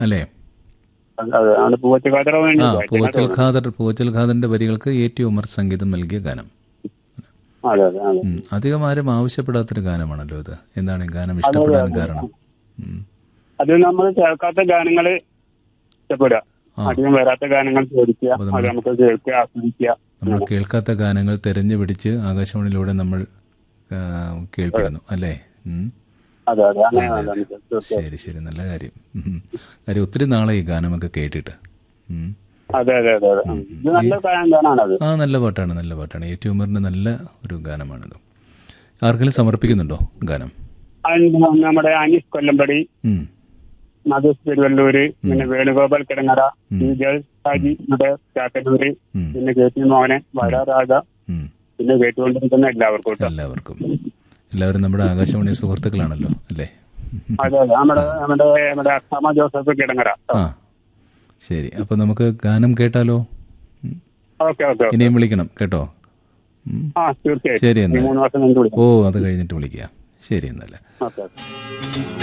അല്ലേ അത് അത് ആണ് പൂവച്ച് കഥറ വേണ്ടി ആ പൂവച്ചൽ ഖാദർ പൂവച്ചൽ ഖാദറിന്റെ വരികൾക്ക് എ ടി ഉമർ സംഗീതം നൽകിയ ഗാനം അതെ അതെ അതെ ഉം. അധികം ആരും ആവശ്യപ്പെടാത്തൊരു ഗാനമാണല്ലോ ഇത് എന്താണ് ഈ ഗാനം ഇഷ്ടപ്പെടാൻ കാരണം ഉം. അത് നമ്മൾ കേൾക്കാത്ത ഗാനങ്ങള് ഇഷ്ടപ്പെടുക ആ. അധികം വരാത്ത ഗാനങ്ങൾ ചോദിക്കുക അത് നമുക്ക് കേൾക്കുക ആസ്വദിക്കുക നമ്മൾ കേൾക്കാത്ത ഗാനങ്ങൾ തെരഞ്ഞു പിടിച്ച് ആകാശവാണിയിലൂടെ നമ്മൾ ആ, കേൾപ്പെടുന്നു അല്ലേ ഉം. അതെ അതെ അങ്ങനെയാണ് നമുക്ക് തീർച്ചയായും ശരി ശരി നല്ല കാര്യം ഉം. കാര്യം ഒത്തിരി നാളെ ഈ ഗാനമൊക്കെ കേട്ടിട്ട് ഉം. അതെ അതെ അതെ അതെ ഇത് നല്ല ഗാനാണ് അത് ആ നല്ല പാട്ടാണ് നല്ല പാട്ടാണ് എ ടി ഉമറിന്റെ നല്ല ഒരു ഗാനമാണത് ആർക്കെങ്കിലും സമർപ്പിക്കുന്നുണ്ടോ ഗാനം അതിന് നമ്മുടെ അനീസ് കൊല്ലമ്പടി ഉം. മധുസ് തിരുവല്ലൂര് പിന്നെ വേണുഗോപാൽ കിടങ്ങറ വിജയ് ഹാജി ഇവിടെ ചാക്കന്നൂര് ഉം. പിന്നെ കെ പി മോഹനൻ വരാരാജ ഉം. പിന്നെ കേട്ടുകൊണ്ടിരിക്കുന്ന എല്ലാവർക്കും കേട്ടോ എല്ലാവർക്കും എല്ലാവരും നമ്മുടെ ആകാശവാണി സുഹൃത്തുക്കളാണല്ലോ അല്ലേ ഉം. അതെ അതെ നമ്മുടെ നമ്മുടെ നമ്മുടെ അസാമ ജോസഫ് കിടങ്ങറ ആ ശരി അപ്പോൾ നമുക്ക് ഗാനം കേട്ടാലോ ഉം. ഓക്കെ ഓക്കെ ഇനിയും വിളിക്കണം കേട്ടോ ഉം. ആ തീർച്ചയായിട്ടും ശരി ഈ എന്നാൽ മൂന്ന് വർഷം കഴിഞ്ഞ് വിളിക്കാം ഓ അത് കഴിഞ്ഞിട്ട് വിളിക്കുക ശരി എന്നല്ല ഓക്കെ